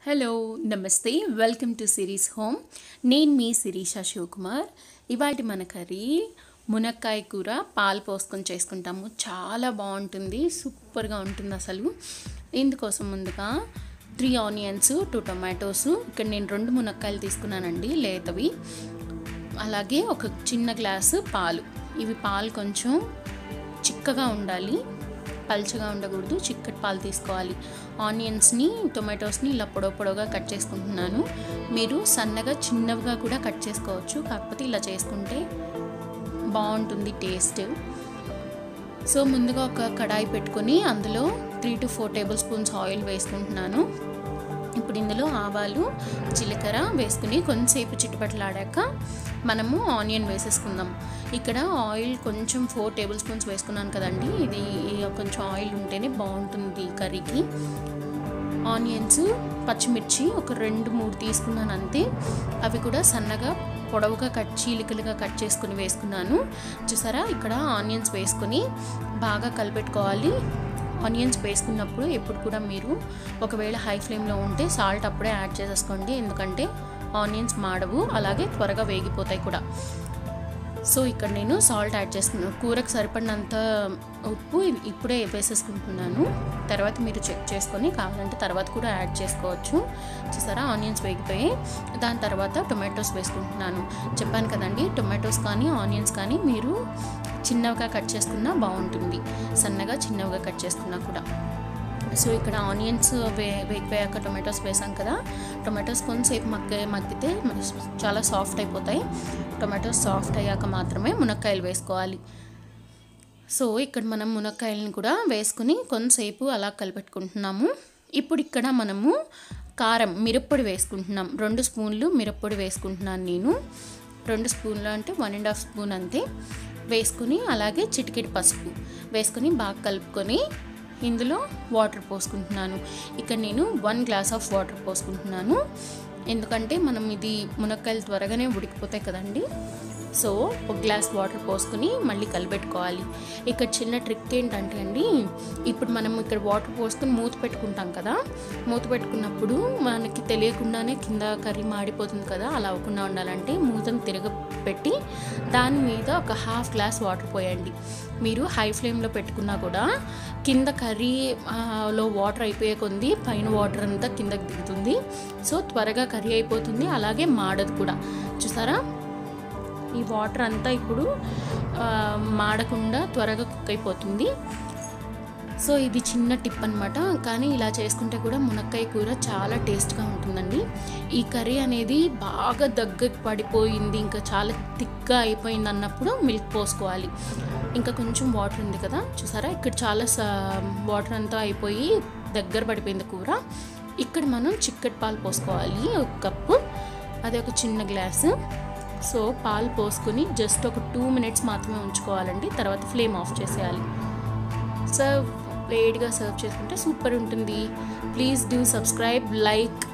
hello నమస్తే welcome to series home నేను మీ శిరీష శివకుమార్ ఇవాటి మన కర్రీ మునక్కాయ కూర పాలు పోసుకొని చేసుకుంటాము చాలా బాగుంటుంది సూపర్గా ఉంటుంది అసలు ఇందుకోసం ముందుగా త్రీ ఆనియన్స్ టూ టొమాటోస్ ఇక్కడ నేను రెండు మునక్కాయలు తీసుకున్నానండి లేతవి అలాగే ఒక చిన్న గ్లాసు పాలు ఇవి పాలు కొంచెం చిక్కగా ఉండాలి పల్చగా ఉండకూడదు చిక్కటి పాలు తీసుకోవాలి ఆనియన్స్ని టొమాటోస్ని ఇలా పొడవు పొడవుగా కట్ చేసుకుంటున్నాను మీరు సన్నగా చిన్నవిగా కూడా కట్ చేసుకోవచ్చు కాకపోతే ఇలా చేసుకుంటే బాగుంటుంది టేస్ట్ సో ముందుగా ఒక కడాయి పెట్టుకొని అందులో three two four tablespoons oil వేసుకుంటున్నాను ఇప్పుడు ఇందులో ఆవాలు జీలకర్ర వేసుకుని కొంచెంసేపు చిట్టుపట్లాడాక మనము ఆనియన్ వేసేసుకుందాం ఇక్కడ ఆయిల్ కొంచెం ఫోర్ టేబుల్ స్పూన్స్ వేసుకున్నాను కదండి ఇది కొంచెం ఆయిల్ ఉంటేనే బాగుంటుంది కర్రీకి ఆనియన్స్ పచ్చిమిర్చి ఒక రెండు మూడు తీసుకున్నాను అంతే అవి కూడా సన్నగా పొడవుగా కట్ చీలికలుగా కట్ చేసుకుని వేసుకున్నాను చూసారా ఇక్కడ ఆనియన్స్ వేసుకొని బాగా కలిపెట్టుకోవాలి ఆనియన్స్ వేసుకున్నప్పుడు ఎప్పుడు కూడా మీరు ఒకవేళ హై ఫ్లేమ్లో ఉంటే సాల్ట్ అప్పుడే యాడ్ చేసేసుకోండి ఎందుకంటే ఆనియన్స్ మాడవు అలాగే త్వరగా వేగిపోతాయి కూడా సో ఇక్కడ నేను సాల్ట్ యాడ్ చేస్తున్నాను కూరకు సరిపడినంత ఉప్పు ఇప్పుడే వేసేసుకుంటున్నాను తర్వాత మీరు చెక్ చేసుకొని కావాలంటే తర్వాత కూడా యాడ్ చేసుకోవచ్చు చూసారా ఆనియన్స్ వేగిపోయి దాని తర్వాత టొమాటోస్ వేసుకుంటున్నాను చెప్పాను కదండి టొమాటోస్ కానీ ఆనియన్స్ కానీ మీరు చిన్నవిగా కట్ చేసుకున్నా బాగుంటుంది సన్నగా చిన్నవిగా కట్ చేసుకున్నా కూడా సో ఇక్కడ ఆనియన్స్ వే వేగిపోయాక టొమాటోస్ వేసాం కదా టొమాటోస్ కొంచెంసేపు మగ్గ మగ్గితే చాలా సాఫ్ట్ అయిపోతాయి టొమాటోస్ సాఫ్ట్ అయ్యాక మాత్రమే మునక్కాయలు వేసుకోవాలి సో ఇక్కడ మనం మునక్కాయలను కూడా వేసుకుని కొంతసేపు అలా కలిపెట్టుకుంటున్నాము ఇప్పుడు ఇక్కడ మనము కారం మిరప్పొడి వేసుకుంటున్నాం రెండు స్పూన్లు మిరప్పొడి వేసుకుంటున్నాను నేను రెండు స్పూన్లు అంటే వన్ అండ్ హాఫ్ స్పూన్ అంతే వేసుకుని అలాగే చిటికెట్ పసుపు వేసుకొని బాగా కలుపుకొని ఇందులో వాటర్ పోసుకుంటున్నాను ఇక్కడ నేను వన్ గ్లాస్ ఆఫ్ వాటర్ పోసుకుంటున్నాను ఎందుకంటే మనం ఇది మునక్కాయలు త్వరగానే ఉడికిపోతాయి కదండి సో ఒక గ్లాస్ వాటర్ పోసుకుని మళ్ళీ కలిపెట్టుకోవాలి ఇక్కడ చిన్న ట్రిక్ ఏంటంటే అండి ఇప్పుడు మనం ఇక్కడ వాటర్ పోసుకుని మూత పెట్టుకుంటాం కదా మూత పెట్టుకున్నప్పుడు మనకి తెలియకుండానే కింద కర్రీ మాడిపోతుంది కదా అలా అవ్వకుండా ఉండాలంటే మూతను తిరగపెట్టి దాని మీద ఒక హాఫ్ గ్లాస్ వాటర్ పోయండి మీరు హై ఫ్లేమ్లో పెట్టుకున్నా కూడా కింద కర్రీ లో వాటర్ అయిపోయే కొంది పైన వాటర్ అంతా కిందకి దిగుతుంది సో త్వరగా కర్రీ అయిపోతుంది అలాగే మాడదు కూడా చూసారా ఈ వాటర్ అంతా ఇప్పుడు మాడకుండా త్వరగా కుక్ అయిపోతుంది సో ఇది చిన్న టిప్ అనమాట కానీ ఇలా చేసుకుంటే కూడా మునక్కాయ కూర చాలా టేస్ట్గా ఉంటుందండి ఈ కర్రీ అనేది బాగా దగ్గరికి పడిపోయింది ఇంకా చాలా థిక్గా అయిపోయింది అన్నప్పుడు మిల్క్ పోసుకోవాలి ఇంకా కొంచెం వాటర్ ఉంది కదా చూసారా ఇక్కడ చాలా వాటర్ అంతా అయిపోయి దగ్గర పడిపోయింది కూర ఇక్కడ మనం చిక్కటి పాలు పోసుకోవాలి ఒక కప్పు అది ఒక చిన్న గ్లాసు సో పాలు పోసుకొని జస్ట్ ఒక టూ మినిట్స్ మాత్రమే ఉంచుకోవాలండి తర్వాత ఫ్లేమ్ ఆఫ్ చేసేయాలి సర్వ్ వేడిగా సర్వ్ చేసుకుంటే సూపర్ ఉంటుంది ప్లీజ్ డూ సబ్స్క్రైబ్ లైక్